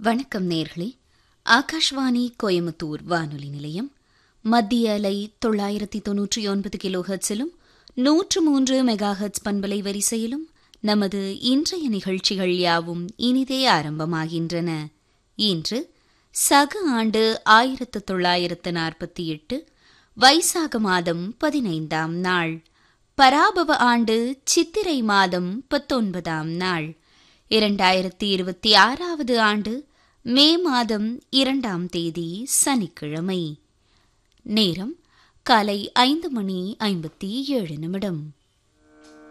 வணக்கம் நேர்களே ஆகாஷ்வாணி கோயமுத்தூர் வானொலி நிலையம் மத்திய அலை தொள்ளாயிரத்தி தொன்னூற்றி ஒன்பது கிலோ ஹெர்ட்ஸிலும் நூற்று மூன்று மெகா ஹெர்ட்ஸ் பண்பலை வரிசையிலும் நமது இன்றைய நிகழ்ச்சிகள் யாவும் இனிதே ஆரம்பமாகின்றன இன்று சக ஆண்டு ஆயிரத்து தொள்ளாயிரத்து நாற்பத்தி எட்டு வைசாக மாதம் பதினைந்தாம் நாள் பராபவ ஆண்டு சித்திரை மாதம் பத்தொன்பதாம் நாள் இரண்டாயிரத்தி இருபத்தி ஆறாவது ஆண்டு மே மாதம் இரண்டாம் தேதி சனிக்கிழமை நேரம் காலை ஐந்து மணி ஐம்பத்தி ஏழு நிமிடம்